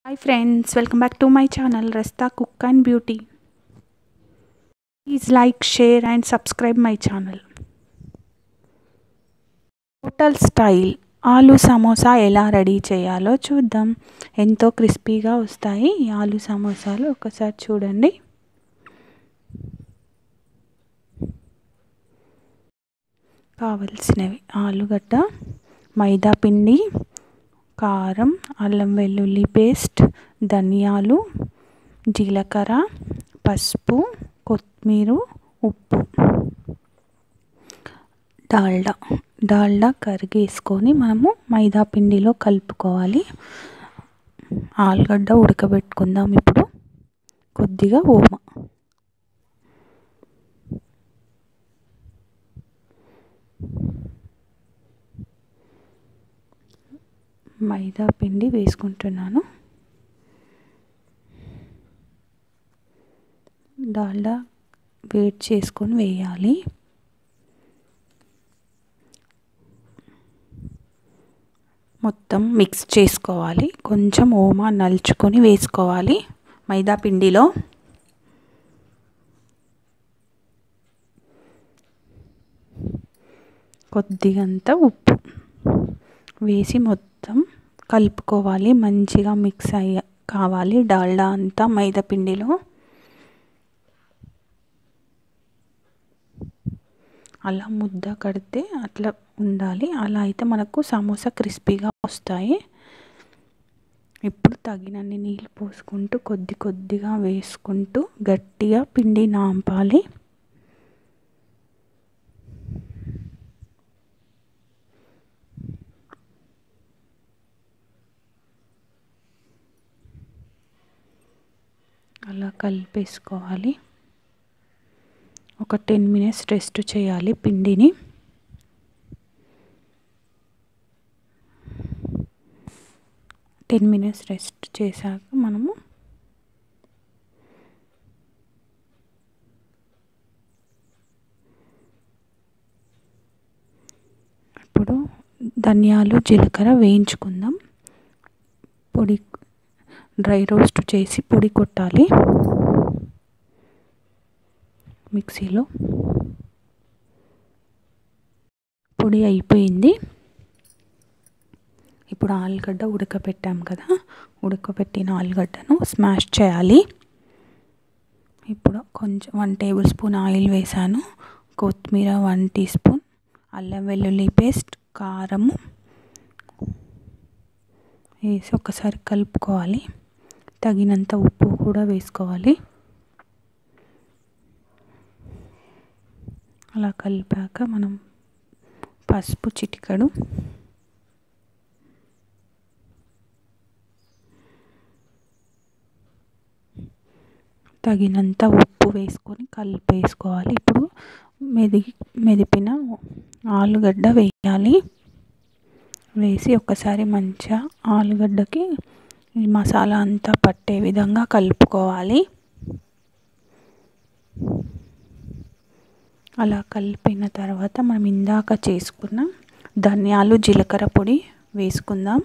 hi friends welcome back to my channel రస్తా cook and beauty please like share and subscribe my channel hotel style aloo samosa ఎలా ready చేయాలో చూద్దాం ఎంతో క్రిస్పీగా వస్తాయి ఈ ఆలు సమోసాలు ఒకసారి చూడండి కావలసినవి ఆలుగడ్డ మైదా పిండి కారం అల్లం వెల్లుల్లి పేస్ట్ ధనియాలు జీలకర్ర పసుపు కొత్తిమీర ఉప్పు డాల్డా డాల్డా కరిగేసుకొని మనము మైదా పిండిలో కలుపుకోవాలి ఆలుగడ్డ ఉడకబెట్టుకుందాం ఇప్పుడు కొద్దిగా ఓమ మైదా పిండి వేసుకుంటున్నాను డాల్డా వేడి చేసుకొని వేయాలి మొత్తం మిక్స్ చేసుకోవాలి కొంచెం ఓమా నలుచుకొని వేసుకోవాలి మైదా పిండిలో కొద్దిగంత ఉప్పు వేసి మొత్తం కలుపుకోవాలి మంచిగా మిక్స్ అయ్య కావాలి డాల్డా అంతా మైదా పిండిలో అలా ముద్ద కడితే అట్లా ఉండాలి అలా అయితే మనకు సమోసా క్రిస్పీగా వస్తాయి ఇప్పుడు తగినన్ని నీళ్ళు పోసుకుంటూ కొద్ది కొద్దిగా వేసుకుంటూ గట్టిగా పిండి నాంపాలి అలా కలిపేసుకోవాలి ఒక టెన్ మినిట్స్ రెస్ట్ చేయాలి పిండిని టెన్ మినిట్స్ రెస్ట్ చేశాక మనము ఇప్పుడు ధనియాలు జీలకర్ర వేయించుకుందాం పొడి డ్రై రోస్ట్ చేసి పొడి కొట్టాలి మిక్సీలో పొడి అయిపోయింది ఇప్పుడు ఆలుగడ్డ ఉడకపెట్టాం కదా ఉడకపెట్టిన ఆలుగడ్డను స్మాష్ చేయాలి ఇప్పుడు కొంచెం వన్ టేబుల్ స్పూన్ ఆయిల్ వేసాను కొత్తిమీర వన్ టీ స్పూన్ అల్లం వెల్లుల్లి పేస్ట్ కారము వేసి ఒకసారి కలుపుకోవాలి తగినంత ఉప్పు కూడా వేసుకోవాలి అలా కలిపాక మనం పసుపు చిటికడు తగినంత ఉప్పు వేసుకొని కలిపేసుకోవాలి ఇప్పుడు మెదిగి మెదిపిన ఆలుగడ్డ వేయాలి వేసి ఒకసారి మంచిగా ఆలుగడ్డకి ఈ మసాలా అంతా పట్టే విధంగా కలుపుకోవాలి అలా కలిపిన తర్వాత మనం ఇందాక చేసుకున్న ధనియాలు జీలకర్ర పొడి వేసుకుందాం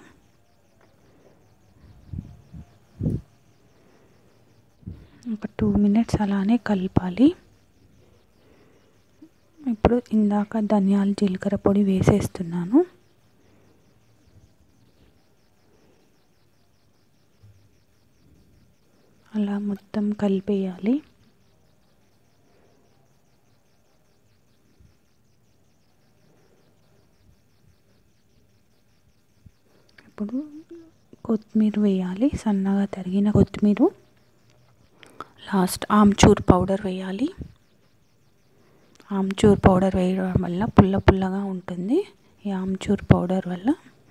ఒక టూ మినిట్స్ అలానే కలపాలి ఇప్పుడు ఇందాక ధనియాలు జీలకర్ర పొడి వేసేస్తున్నాను అలా మొత్తం కలిపేయాలి ఇప్పుడు కొత్తిమీర వేయాలి సన్నగా తరిగిన కొత్తిమీర లాస్ట్ ఆమ్చూర్ పౌడర్ వేయాలి ఆమ్చూర్ పౌడర్ వేయడం వల్ల పుల్ల పుల్లగా ఉంటుంది ఈ ఆమ్చూర్ పౌడర్ వల్ల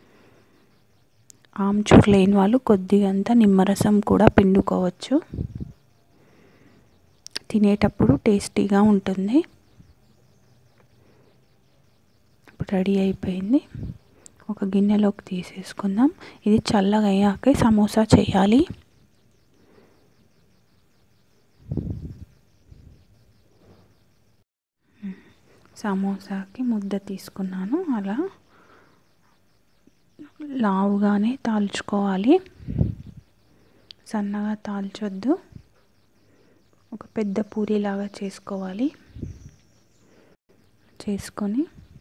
ఆమ్చూర్ లేని వాళ్ళు కొద్దిగంత నిమ్మరసం కూడా పిండుకోవచ్చు తినేటప్పుడు టేస్టీగా ఉంటుంది ఇప్పుడు రెడీ అయిపోయింది ఒక గిన్నెలోకి తీసేసుకుందాం ఇది చల్లగా అయ్యాకే సమోసా చేయాలి సమోసాకి ముద్ద తీసుకున్నాను అలా లావుగానే తాల్చుకోవాలి సన్నగా తాల్చొద్దు ఒక పెద్ద పూరీలాగా చేసుకోవాలి చేసుకొని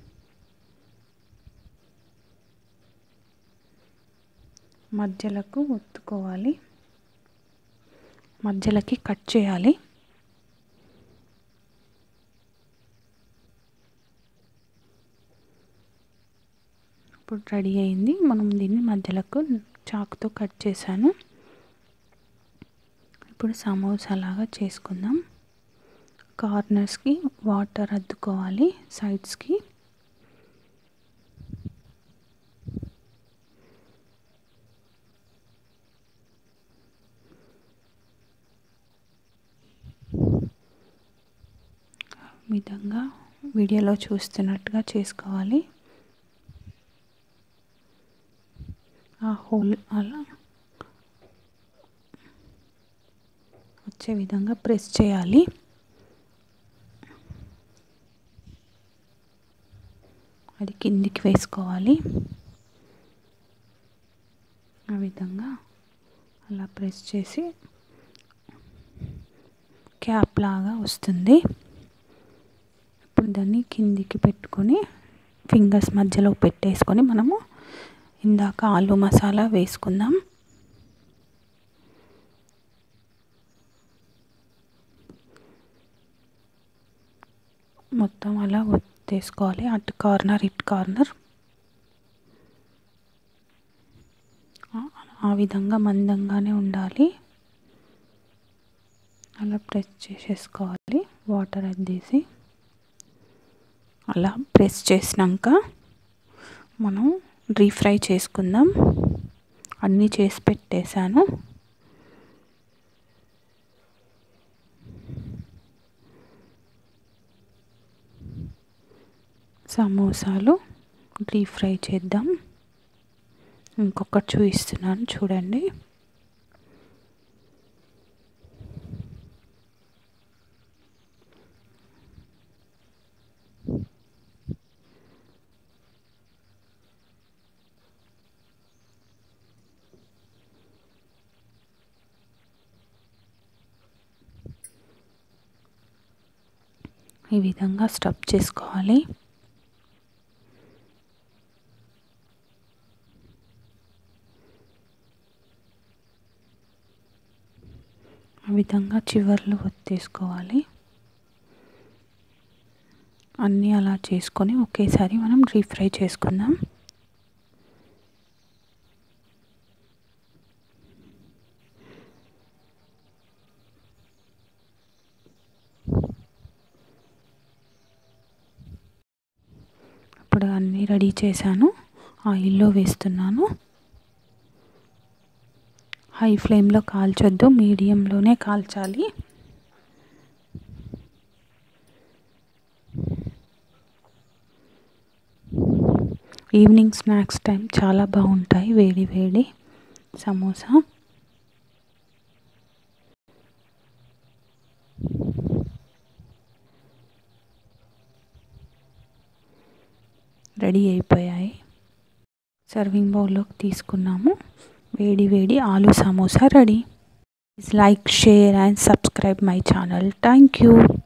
మధ్యలకు ఒత్తుకోవాలి మధ్యలకి కట్ చేయాలి ఇప్పుడు రెడీ అయింది మనం దీన్ని మధ్యలకు చాకుతో కట్ చేశాను ఇప్పుడు సమోసా లాగా చేసుకుందాం కార్నర్స్కి వాటర్ అద్దుకోవాలి సైడ్స్కి విధంగా వీడియోలో చూస్తున్నట్టుగా చేసుకోవాలి ఆ హోల్ అలా వచ్చే విధంగా ప్రెస్ చేయాలి అది కిందికి వేసుకోవాలి ఆ విధంగా అలా ప్రెస్ చేసి క్యాప్ లాగా వస్తుంది ఇప్పుడు దాన్ని కిందికి పెట్టుకొని ఫింగర్స్ మధ్యలో పెట్టేసుకొని మనము ఇందాక ఆలు మసాలా వేసుకుందాం మొత్తం అలా ఒత్తేసుకోవాలి అటు కార్నర్ ఇటు కార్నర్ ఆ విధంగా మందంగానే ఉండాలి అలా ప్రెస్ చేసేసుకోవాలి వాటర్ అద్దేసి అలా ప్రెస్ చేసినాక మనం డీప్ ఫ్రై చేసుకుందాం అన్నీ చేసి పెట్టేశాను సమోసాలు డీప్ ఫ్రై చేద్దాం ఇంకొకటి చూపిస్తున్నాను చూడండి ఈ విధంగా స్టఫ్ చేసుకోవాలి ఆ విధంగా చివర్లు ఒత్తేసుకోవాలి అన్నీ అలా చేసుకొని ఒకేసారి మనం డీప్ ఫ్రై చేసుకుందాం ఇప్పుడు అన్నీ రెడీ చేశాను ఆయిల్లో వేస్తున్నాను హై ఫ్లేమ్లో కాల్చొద్దు మీడియంలోనే కాల్చాలి ఈవినింగ్ స్నాక్స్ టైం చాలా బాగుంటాయి వేడి వేడి సమోసా రెడీ అయిపోయాయి సర్వింగ్ బౌల్లోకి తీసుకున్నాము వేడి వేడి aloo samosa ready like share and subscribe my channel thank you